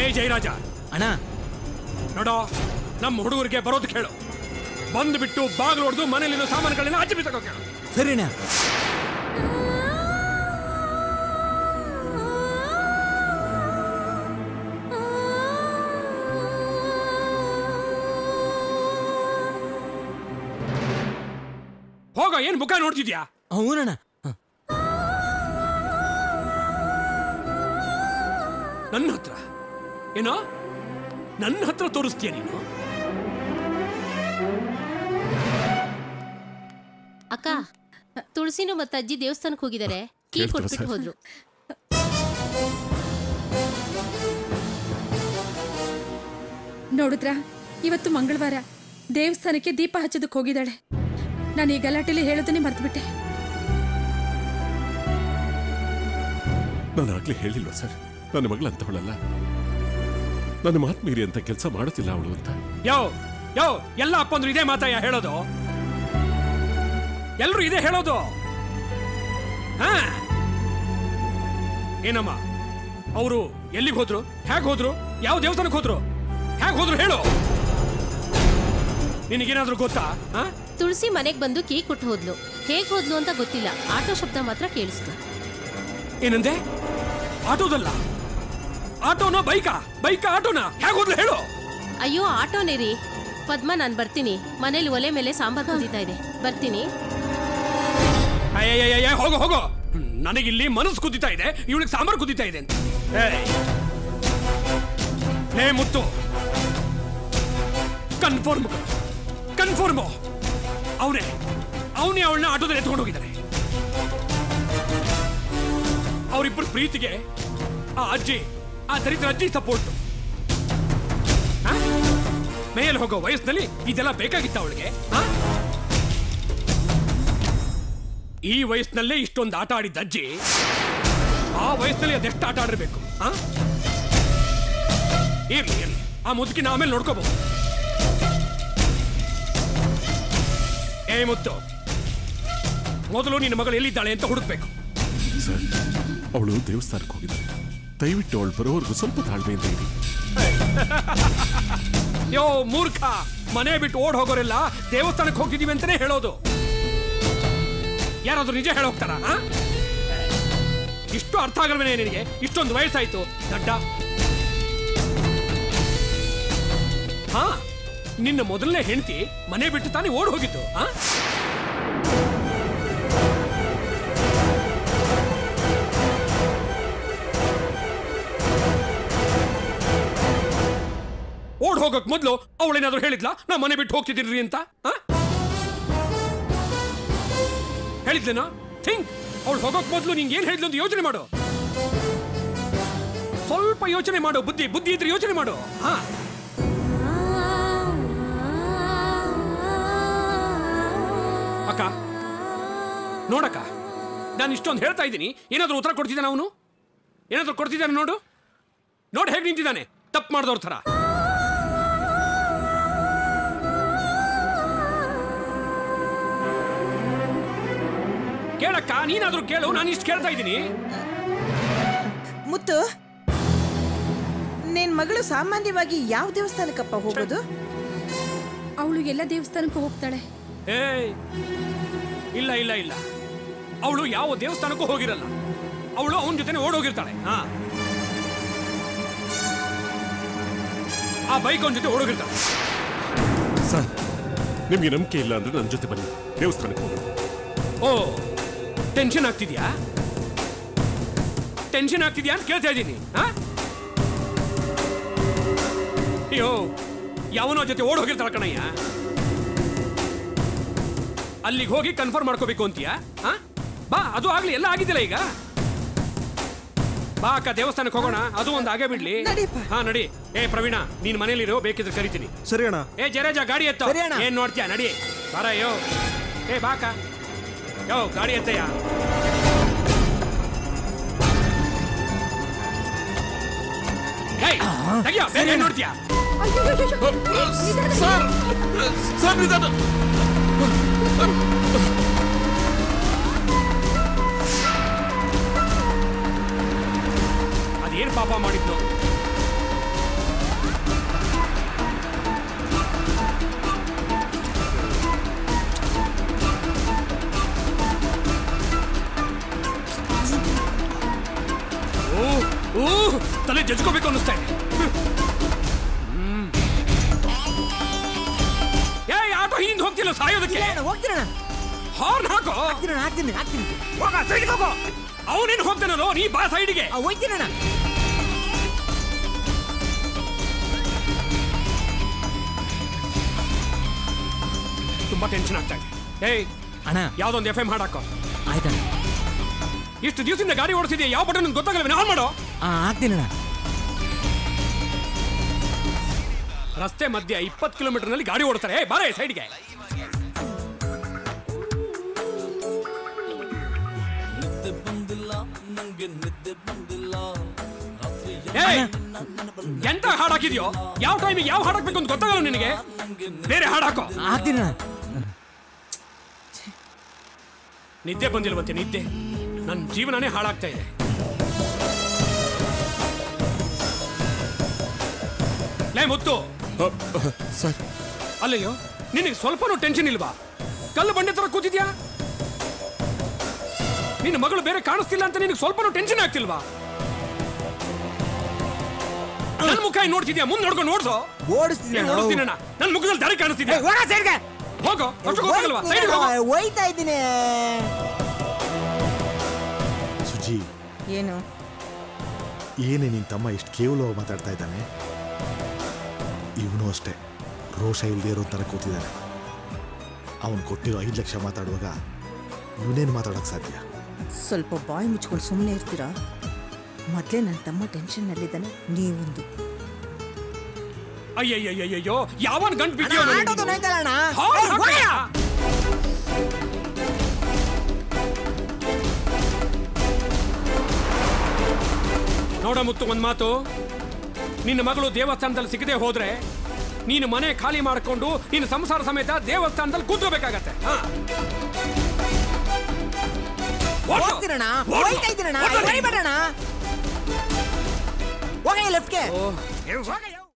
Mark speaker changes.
Speaker 1: ಏ ಜಯರಾಜ
Speaker 2: ಅಣ್ಣ
Speaker 1: ನೋಡೋ ನಮ್ಮ ಹುಡುಗರಿಗೆ ಬರೋದು ಕೇಳು ಬಂದ್ಬಿಟ್ಟು ಬಾಗಿಲು ಹೊಡೆದು ಮನೇಲಿರೋ ಸಾಮಾನುಗಳನ್ನ ಆಚೆ ಬಿಸಾಕೋ ಕೇಳು
Speaker 2: ಸರಿ ಅಣ್ಣ
Speaker 1: ಹೋಗೋ ಏನ್ ಮುಖ ನೋಡ್ತಿದ್ಯಾ
Speaker 2: ಹೂನಣ್ಣ
Speaker 1: ನನ್ನ ಹತ್ರ ಏನೋ ನನ್ನ ಹತ್ರ ತೋರಿಸ್ತೀಯ ನೀನು
Speaker 3: ಅಕ್ಕ ತುಳಸಿನು ಮತ್ತೆ ಅಜ್ಜಿ ದೇವಸ್ಥಾನಕ್ಕೆ ಹೋಗಿದ್ದಾರೆ ಕೀ
Speaker 4: ಕೇಳ್ತೀರಾ
Speaker 3: ಕೊಟ್ಬಿಟ್ಟು
Speaker 4: ಸರ್?
Speaker 3: ಹೋದ್ರು
Speaker 5: ನೋಡಿದ್ರಾ ಇವತ್ತು ಮಂಗಳವಾರ ದೇವಸ್ಥಾನಕ್ಕೆ ದೀಪ ಹಚ್ಚೋದಕ್ಕೆ ಹೋಗಿದ್ದಾಳೆ ನಾನು ಈ ಗಲಾಟೆಲಿ ಹೇಳೋದನ್ನೇ ಮರ್ತ್ಬಿಟ್ಟೆ
Speaker 4: ನಾನು ಆಗ್ಲೇ ಹೇಳಿಲ್ವಾ ಸರ್ ನನ್ನ ಮಗಳಂತವಳಲ್ಲ ನನ್ನ ಮಾತು ಮೀರಿ ಅಂತ ಕೆಲಸ ಮಾಡುತ್ತಿಲ್ಲ ಅವಳು ಅಂತ
Speaker 1: ಯೋ ಯೋ ಎಲ್ಲ ಅಪ್ಪಂದ್ರು ಇದೇ ಮಾತಾಯ ಹೇಳೋದು ಎಲ್ರು ಇದೇ ಹೇಳೋದು ಹಾ ಏನಮ್ಮ ಅವರು ಎಲ್ಲಿಗೆ ಹೋದ್ರು ಹೇಗೆ ಹೋದ್ರು ಯಾವ ದೇವಸ್ಥಾನಕ್ಕೆ ಹೋದ್ರು ಹೇಗೆ ಹೋದ್ರು ಹೇಳು ನಿನಗೇನಾದ್ರೂ ಗೊತ್ತಾ ಹಾ
Speaker 3: ತುಳಸಿ ಮನೆಗೆ ಬಂದು ಕೀ ಕೊಟ್ಟು ಹೋದ್ಲು ಹೇಗ್ ಹೋದ್ಲು ಅಂತ ಗೊತ್ತಿಲ್ಲ ಆಟೋ ಶಬ್ದ ಮಾತ್ರ ಕೇಳಿಸ್ತು
Speaker 1: ಏನಂದೆ ಆಟೋದಲ್ಲ ಆಟೋನಾ ಬೈಕಾ ಬೈಕಾ ಆಟೋನಾ ಹೇಗೆ ಹೋದ್ಲು ಹೇಳು
Speaker 3: ಅಯ್ಯೋ ಆಟೋನೇ ರೀ ಪದ್ಮ ನಾನು ಬರ್ತೀನಿ ಮನೇಲಿ ಒಲೆ ಮೇಲೆ ಸಾಂಬಾರ್ ಕುದೀತಾ ಇದೆ ಬರ್ತೀನಿ
Speaker 1: ಅಯ್ಯಯ್ಯಯ್ಯ ಹೋಗೋ ಹೋಗೋ ನನಗಿಲ್ಲಿ ಮನಸ್ಸು ಕುದಿತಾ ಇದೆ ಇವಳಿಗೆ ಸಾಂಬಾರು ಕುದಿತಾ ಇದೆ ಅಂತ ಏಯ್. ಲೇ ಮುತ್ತು ಕನ್ಫರ್ಮ್ ಕನ್ಫರ್ಮ್ ಅವನೇ ಅವನೇ ಅವಳನ್ನ ಆಟೋದಲ್ಲಿ ಎತ್ಕೊಂಡು ಹೋಗಿದ್ದಾನೆ ಅವರಿಬ್ಬರು ಪ್ರೀತಿಗೆ ಆ ಅಜ್ಜಿ ಆ ದರಿದ್ರ ಅಜ್ಜಿ ಸಪೋರ್ಟ್ ಮೇಲೆ ಹೋಗೋ ವಯಸ್ಸಿನಲ್ಲಿ ಇದೆಲ್ಲ ಬೇಕಾಗಿತ್ತ ಅವಳಿಗೆ ಆ ಈ ವಯಸ್ಸಿನಲ್ಲೇ ಇಷ್ಟೊಂದು ಆಟ ಆಡಿದ್ದ ಅಜ್ಜಿ ಆ ವಯಸ್ಸಿನಲ್ಲಿ ಅದೆಷ್ಟು ಆಟ ಆಡಿರ್ಬೇಕು ಆ? ಇರ್ಲಿ ಇರ್ಲಿ ಆ ಮುದುಕಿನ ಆಮೇಲೆ ನೋಡ್ಕೋಬಹುದು ಏ ಮುತ್ತು ಮೊದಲು ನಿನ್ನ ಮಗಳು ಎಲ್ಲಿದ್ದಾಳೆ ಅಂತ ಹುಡುಕ್ಬೇಕು
Speaker 4: ಸರ್ ಅವಳು ದೇವಸ್ಥಾನಕ್ಕೆ ಹೋಗಿದ್ದಾಳೆ ದಯವಿಟ್ಟು ಅವಳು ಬರೋವರೆಗೂ ಸ್ವಲ್ಪ ತಾಳ್ಮೆಯಿಂದ ಇರಿ
Speaker 1: ಯೋ ಮೂರ್ಖ ಮನೆ ಬಿಟ್ಟು ಓಡ್ ಹೋಗೋರೆಲ್ಲ ದೇವಸ್ಥಾನಕ್ಕೆ ಹೋಗಿದೀವಿ ಅಂತಾನೆ ಹೇಳೋದು ಯಾರಾದ್ರೂ ನಿಜ ಹೇಳೋಗ್ತಾರ ಇಷ್ಟು ಅರ್ಥ ಆಗಲ್ವೇನೆ ನಿನಗೆ ಇಷ್ಟೊಂದು ವಯಸ್ಸಾಯ್ತು ದಡ್ಡ ಹಾ ನಿನ್ನ ಮೊದಲನೇ ಹೆಂಡತಿ ಮನೆ ಬಿಟ್ಟು ತಾನೇ ಓಡ್ ಹೋಗಿತ್ತು ಆ? ಓಡ್ ಹೋಗಕ್ ಮೊದ್ಲು ಅವಳೇನಾದ್ರೂ ಹೇಳಿದ್ಲಾ ನಾ ಮನೆ ಬಿಟ್ಟು ಹೋಗ್ತಿದ್ದೀರಿ ಅಂತ ಆ? ಹೇಳಿದ್ಲೇನಾ ಥಿಂಕ್ ಅವಳು ಹೋಗೋಕ್ ಮೊದ್ಲು ನಿಂಗೆ ಏನ್ ಹೇಳಿದ್ಲು ಅಂತ ಯೋಚನೆ ಮಾಡು ಸ್ವಲ್ಪ ಯೋಚನೆ ಮಾಡು ಬುದ್ಧಿ ಬುದ್ಧಿ ಇದ್ರೆ ಯೋಚನೆ ಮಾಡು ಹಾ ಅಕ್ಕ ನೋಡಕ್ಕ ನಾನು ಇಷ್ಟೊಂದು ಹೇಳ್ತಾ ಇದ್ದೀನಿ ಏನಾದ್ರೂ ಉತ್ತರ ಕೊಡ್ತಿದ್ದಾನೆ ಅವನು ಏನಾದ್ರೂ ಕೊಡ್ತಿದ್ದಾನೆ ನೋಡು ನೋಡು ಹೇಗೆ ನಿಂತಿದ್ದಾನೆ ತಪ್ಪು ಮಾಡ್ದವ್ರ ಥರ ಕೇಳಕ್ಕ ನೀನಾದ್ರೂ ಕೇಳು ನಾನು ಇಷ್ಟು ಕೇಳ್ತಾ ಇದ್ದೀನಿ
Speaker 6: ಮುತ್ತು ನಿನ್ ಮಗಳು ಸಾಮಾನ್ಯವಾಗಿ ಯಾವ ದೇವಸ್ಥಾನಕ್ಕಪ್ಪ ಹೋಗೋದು
Speaker 5: ಅವಳು ಎಲ್ಲ ದೇವಸ್ಥಾನಕ್ಕೂ ಹೋಗ್ತಾಳೆ
Speaker 1: ಏಯ್ ಇಲ್ಲ ಇಲ್ಲ ಇಲ್ಲ ಅವಳು ಯಾವ ದೇವಸ್ಥಾನಕ್ಕೂ ಹೋಗಿರಲ್ಲ ಅವಳು ಅವನ ಜೊತೆನೆ ಓಡೋಗಿರ್ತಾಳೆ ಹಾ ಆ ಬೈಕ್ ಅವನ ಜೊತೆ ಓಡೋಗಿರ್ತಾಳೆ
Speaker 4: ಸರ್ ನಿಮ್ಗೆ ನಂಬಿಕೆ ಇಲ್ಲ ಅಂದ್ರೆ ನನ್ನ ಜೊತೆ ಬನ್ನಿ ದೇವಸ್ಥಾನಕ್ಕೆ ಹೋಗೋಣ
Speaker 1: ಓ ಟೆನ್ಷನ್ ಆಗ್ತಿದ್ಯಾ ಟೆನ್ಷನ್ ಆಗ್ತಿದ್ಯಾ ಅಂತ ಕೇಳ್ತಾ ಇದ್ದೀನಿ ಹಾ ಅಯ್ಯೋ ಯಾವನೋ ಜೊತೆ ಓಡ್ ಹೋಗಿರ್ತಾಳ ಕಣಯ್ಯ ಅಲ್ಲಿಗೆ ಹೋಗಿ ಕನ್ಫರ್ಮ್ ಮಾಡ್ಕೋಬೇಕು ಅಂತೀಯಾ ಹಾ ಬಾ ಅದು ಆಗ್ಲಿ ಎಲ್ಲ ಆಗಿದ್ದಿಲ್ಲ ಈಗ ಬಾ ಅಕ್ಕ ದೇವಸ್ಥಾನಕ್ಕೆ ಹೋಗೋಣ ಅದು ಒಂದು ಆಗೇ ಬಿಡ್ಲಿ ಹಾ ನಡಿ ಏ ಪ್ರವೀಣ ನೀನ್ ಮನೇಲಿರೋ ಬೇಕಿದ್ರೆ ಕರಿತೀನಿ
Speaker 2: ಸರಿ ಅಣ್ಣ
Speaker 1: ಏ ಜರೇಜ ಗಾಡಿ ಎತ್ತ
Speaker 2: ಸರಿ ಅಣ್ಣ.
Speaker 1: ಏನ್ ನೋಡ್ತೀಯ ನಡಿ ಬರ ಯೋ ಏ ಬಾಕ ಯೋ ಗಾಡಿ ಎತ್ತಯ್ಯ ಏಯ್, ತೆಗಿಯೋ, ಬೇಗ ಏನ್ ನೋಡ್ತೀಯ
Speaker 4: ಸರ್ ಸರ್ ನಿಧಾನ
Speaker 1: ಅದೇನ್ ಪಾಪ ಮಾಡಿದ್ನು ಜಜ್ಕೋಬೇಕು ಅನ್ನಿಸ್ತಾ ಇದೆ ಹ್ಮ್. ಏಯ್ ಆಟೋ ಹಿಂದೆ ಹೋಗ್ತಿಲ್ಲ ಸಾಯೋದಕ್ಕೆ
Speaker 2: ಹೋಗ್ತೀರಣ್ಣ
Speaker 1: ಹಾರ್ನ್ ಹಾಕೋ
Speaker 2: ಹಾಕ್ತೀರಣ್ಣ ಹಾಕ್ತೀನಿ ಹಾಕ್ತೀನಿ
Speaker 1: ಹೋಗ ಸೈಡ್ಗೆ ಹೋಗೋ ಅವನೇನು ಹೋಗ್ತಾನಲ್ಲೋ ನೀ ಬಾ ಸೈಡ್ಗೆ
Speaker 2: ಹೋಗ್ತೀರಣ್ಣ
Speaker 1: ತುಂಬಾ ಟೆನ್ಷನ್ ಆಗ್ತಾ ಇದೆ ಏಯ್
Speaker 2: ಅಣ್ಣ
Speaker 1: ಯಾವ್ದೊಂದು ಎಫ್ ಎಂ ಹಾಡಾಕೋ
Speaker 2: ಆಯ್ತಣ್ಣ
Speaker 1: ಇಷ್ಟು ದಿವಸದಿಂದ ಗಾಡಿ ಓಡಿಸಿದ್ಯಾ ಯಾವ ಬಟನ್ ಗೊತ್ತಾಗಲ್ಲ ಆನ್ ಮಾಡೋ
Speaker 2: ಹಾಂ ಹಾಕ್ತೀನಣ್ಣ
Speaker 1: ರಸ್ತೆ ಮಧ್ಯೆ ಇಪ್ಪತ್ತು ಕಿಲೋಮೀಟರ್ ನಲ್ಲಿ ಗಾಡಿ ಓಡ್ತಾರೆ ಏ ಬಾರೇ ಸೈಡ್ಗೆ ಏಯ್, ಎಂತ ಹಾಡ್ ಹಾಕಿದ್ಯೋ ಯಾವ ಟೈಮಿಗೆ ಯಾವ ಹಾಡ್ ಹಾಕ್ಬೇಕು ಅಂತ ಗೊತ್ತಾಗಲ್ಲ ನಿನಗೆ ಬೇರೆ ಹಾಡ್ ಹಾಕೋ
Speaker 2: ಹಾಕ್ತೀನಣ್ಣ
Speaker 1: ನಿದ್ದೆ ಬಂದಿಲ್ವಂತೆ ನಿದ್ದೆ ನನ್ನ ಜೀವನನೇ ಹಾಳಾಗ್ತಾ ಇದೆ ಲೇ ಮುತ್ತು
Speaker 4: ಅ, ಅ, ಸರ್
Speaker 1: ಅಲ್ಲಯ್ಯೋ ನಿನಗೆ ಸ್ವಲ್ಪನೂ ಟೆನ್ಷನ್ ಇಲ್ವಾ ಕಲ್ಲು ಬಂಡೆ ತರ ಕೂತಿದ್ಯಾ ನಿನ್ನ ಮಗಳು ಬೇರೆ ಕಾಣಿಸ್ತಿಲ್ಲ ಅಂತ ನಿನಗೆ ಸ್ವಲ್ಪನೂ ಟೆನ್ಷನ್ ಆಗ್ತಿಲ್ವಾ ನನ್ನ ಮುಖ ಏನ್ ನೋಡ್ತಿದ್ಯಾ ಮುಂದೆ ನೋಡ್ಕೊಂಡು ನೋಡ್ಸೋ
Speaker 2: ಓಡಿಸ್ತೀನಿ
Speaker 1: ನೋಡಿಸ್ತೀನಣ್ಣ ನನ್ನ ಮುಖದಲ್ಲಿ ದಾರಿ ಕಾಣಿಸ್ತಿದ್ಯಾ
Speaker 2: ಹೋಗ ಸೈಡ್ಗೆ
Speaker 1: ಹೋಗೋ ಅಷ್ಟು ಗೊತ್ತಾಗಲ್ವಾ ಸೈಡ್ಗೆ ಹೋಗೋ
Speaker 2: ಹೋಯ್ತಾ ಇದ್ದೀನಿ
Speaker 7: ಸುಜಿ
Speaker 6: ಏನು
Speaker 7: ಏನೇ ನಿನ್ ತಮ್ಮ ಇಷ್ಟು ಕೇವಲವಾಗಿ ಮಾತಾಡ್ತಾ ಇದ್ದಾನೆ ಇವನು ಅಷ್ಟೇ ರೋಷ ಇಲ್ಲದೆ ಇರೋ ಥರ ಕೂತಿದ್ದಾನೆ ಅವನು ಕೊಟ್ಟಿರೋ ಐದು ಲಕ್ಷ ಮಾತಾಡುವಾಗ ಇವನೇನು ಮಾತಾಡೋಕ್ಕೆ ಸಾಧ್ಯ
Speaker 6: ಸ್ವಲ್ಪ ಬಾಯಿ ಮುಚ್ಕೊಂಡು ಸುಮ್ಮನೆ ಇರ್ತೀರಾ ಮೊದಲೇ ನನ್ನ ತಮ್ಮ ಟೆನ್ಷನ್ನಲ್ಲಿದ್ದಾನೆ ನೀವೊಂದು
Speaker 1: ಅಯ್ಯಯ್ಯಯ್ಯಯ್ಯೋ ಯಾವನ್ ಗಂಟ್ ಬಿದ್ದಿಯೋ
Speaker 2: ಅಣ್ಣ, ಆಟೋದು ನೋಯ್ತಲ್ಲ ಅಣ್ಣ.
Speaker 1: ಹಾರ್ನ್
Speaker 2: ಏಯ್, ಹೋಗಯ್ಯ.
Speaker 1: ಹಾಕಯ್ಯ. ನೋಡ ಮುತ್ತು ಒಂದ್ ಮಾತು ನಿನ್ನ ಮಗಳು ದೇವಸ್ಥಾನದಲ್ಲಿ ಸಿಗದೆ ಹೋದ್ರೆ ನೀನು ಮನೆ ಖಾಲಿ ಮಾಡಿಕೊಂಡು ನಿನ್ನ ಸಂಸಾರ ಸಮೇತ ದೇವಸ್ಥಾನದಲ್ಲಿ ಕೂತ್ಕೋಬೇಕಾಗತ್ತೆ ಹಾ. ಓಡ್ಸು.
Speaker 2: ಹೋಗ್ತೀರಣ್ಣ
Speaker 1: ಓಡ್ಸು.
Speaker 2: ಹೋಯ್ತಾ ಇದ್ದೀರಣ್ಣ
Speaker 1: ಓಡ್ಸು.
Speaker 2: ಹೊಡಿಬೇಡಣ್ಣ ಹೋಗಯ್ಯ ಲೆಫ್ಟ್ಗೆ
Speaker 1: ಓ, ಏ, ಹೋಗಯ್ಯ.